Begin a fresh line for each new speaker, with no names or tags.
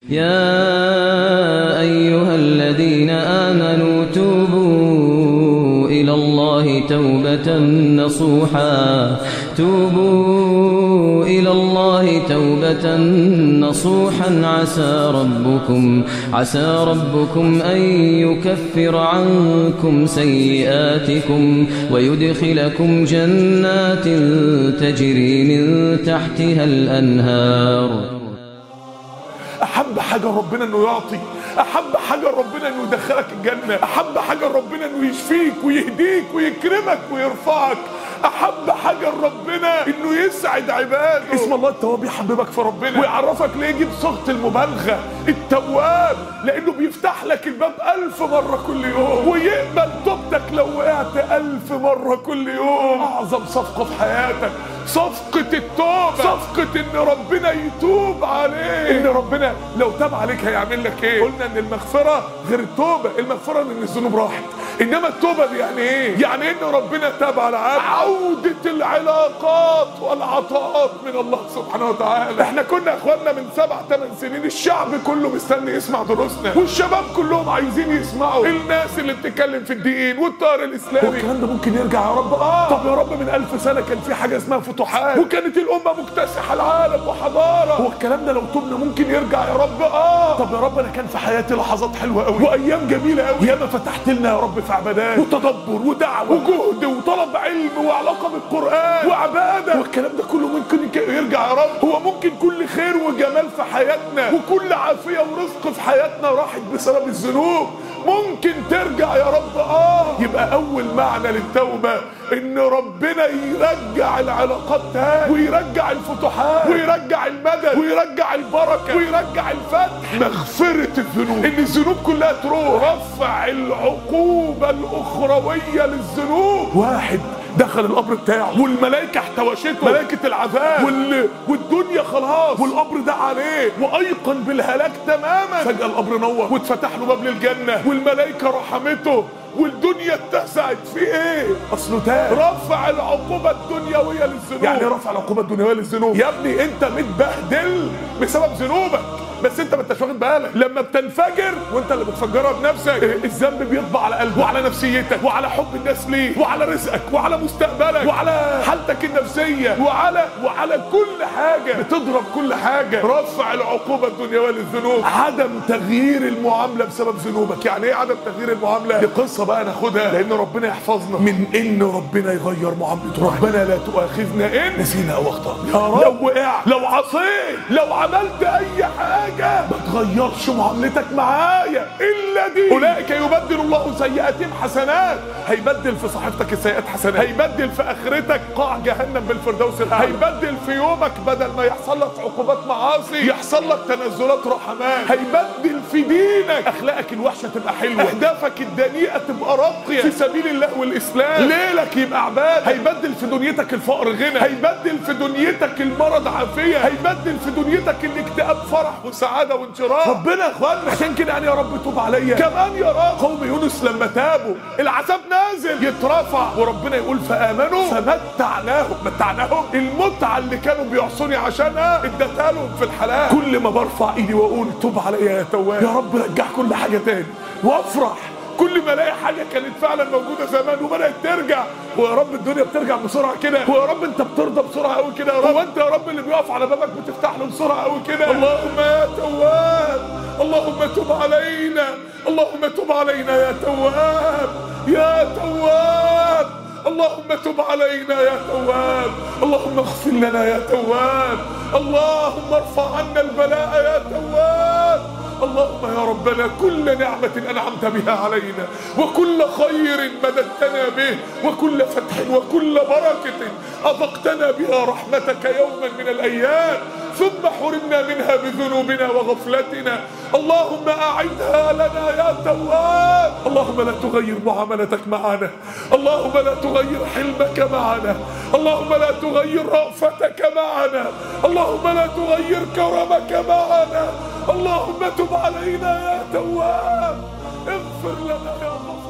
يا أيها الذين آمنوا توبوا إلى الله توبة نصوحا توبوا إلى الله توبة نصوحا عسى ربكم عسى ربكم أن يكفر عنكم سيئاتكم ويدخلكم جنات تجري من تحتها الأنهار
احب حاجه ربنا انه يعطي احب حاجه ربنا انه يدخلك الجنه احب حاجه ربنا انه يشفيك ويهديك ويكرمك ويرفعك احب حاجه ربنا انه يسعد عباده اسم الله التواب يحببك في ربنا ويعرفك ليه يجيب صيغه المبالغه التواب لانه بيفتح لك الباب ألف مره كل يوم ويقبل توبتك لو وقعت ألف مره كل يوم اعظم صفقه في حياتك صفقة التوبة صفقة ان ربنا يتوب عليك ان ربنا لو تاب عليك هيعمل لك ايه قلنا ان المغفرة غير التوبة المغفرة ان الذنوب راحت انما التوبة دي يعني ايه يعني ان ربنا تاب على عبد عودة العلاقات والعطاءات من الله سبحانه وتعالى احنا كنا اخواننا من سبع ثمان سنين الشعب كله مستني يسمع دروسنا والشباب كلهم عايزين يسمعوا الناس اللي بتتكلم في الدين والتيار الاسلامي والكلام ده ممكن يرجع يا رب اه طب يا رب من ألف سنة كان في حاجة اسمها فتوحات وكانت الأمة مكتسحة العالم وحضارة هو الكلام ده لو تبنا ممكن يرجع يا رب اه طب يا رب انا كان في حياتي لحظات حلوة قوي وايام جميلة قوي ياما فتحت لنا يا رب في عبادات وتدبر ودعوة وجهد وطلب علم وعلاقة بالقرآن وعبادة والكلام ده كله ممكن يك- يرجع يا رب هو ممكن كل خير وجمال في حياتنا وكل عافية ورزق في حياتنا راحت بسبب الذنوب ممكن ترجع يا رب اه يبقى اول معنى للتوبة ان ربنا يرجع العلاقات تاني ويرجع الفتوحات ويرجع المدد ويرجع البركة ويرجع الفتح مغفرة الذنوب ان الذنوب كلها تروح رفع العقوبة الاخروية للذنوب واحد دخل القبر بتاعه والملائكة احتوشته ملائكة العذاب وال... والدنيا خلاص والقبر ده عليه وايقن بالهلاك تماما فجأة القبر نور واتفتح له باب للجنة والملائكة رحمته والدنيا اتسعت في ايه اصله تاب رفع العقوبة الدنيوية للذنوب يعني رفع العقوبة الدنيوية للذنوب يا ابني انت متبهدل بسبب ذنوبك بس انت ما انتش واخد بالك لما بتنفجر وانت اللي بتفجرها بنفسك اه، الذنب بيطبع على قلبك وعلى نفسيتك وعلى حب الناس ليك وعلى رزقك وعلى مستقبلك وعلى حالتك النفسيه وعلى وعلى كل حاجه بتضرب كل حاجه رفع العقوبه الدنيويه للذنوب عدم تغيير المعامله بسبب ذنوبك يعني ايه عدم تغيير المعامله دي قصه بقى ناخدها لان ربنا يحفظنا من ان ربنا يغير معاملته ربنا لا تؤاخذنا ان نسينا او اخطانا يا رب لو وقعت لو عصيت لو عملت اي حاجه ما تغيرش معاملتك معايا الا دي اولئك يبدل الله سيئاتهم حسنات هيبدل في صحيفتك السيئات حسنات هيبدل في اخرتك قاع جهنم بالفردوس الاعلى هيبدل في يومك بدل ما يحصل لك عقوبات معاصي يحصل لك تنزلات رحمات هيبدل في دينك اخلاقك الوحشه تبقى حلوه اهدافك الدنيئه تبقى راقيه في سبيل الله والاسلام ليلك يبقى عباد هيبدل في دنيتك الفقر غنى هيبدل في دنيتك المرض عافيه هيبدل في دنيتك الاكتئاب فرح وسعاده وانشراح ربنا يا اخوانا عشان كده يعني يا رب توب عليا كمان يا رب قوم يونس لما تابوا العذاب نازل يترفع وربنا يقول فامنوا فمتعناهم متعناهم المتعه اللي كانوا بيعصوني عشانها اديتها لهم في الحلال كل ما برفع ايدي واقول توب عليا يا تواب يا رب رجع كل حاجه تاني وافرح كل ما الاقي حاجه كانت فعلا موجوده زمان وبدات ترجع ويا رب الدنيا بترجع بسرعه كده ويا رب انت بترضى بسرعه قوي كده يا رب هو انت يا رب اللي بيقف على بابك بتفتح له بسرعه قوي كده اللهم يا تواب اللهم تب علينا اللهم تب علينا يا تواب يا تواب اللهم تب علينا يا تواب اللهم اغفر لنا يا تواب اللهم ارفع عنا البلاء يا تواب اللهم يا ربنا كل نعمة أنعمت بها علينا وكل خير مددتنا به وكل فتح وكل بركة أذقتنا بها رحمتك يوما من الأيام ثم حرمنا منها بذنوبنا وغفلتنا اللهم أعدها لنا يا تواب اللهم لا تغير معاملتك معنا اللهم لا تغير حلمك معنا اللهم لا تغير رأفتك معنا اللهم لا تغير كرمك معنا اللهم تب علينا يا تواب اغفر لنا يا غفور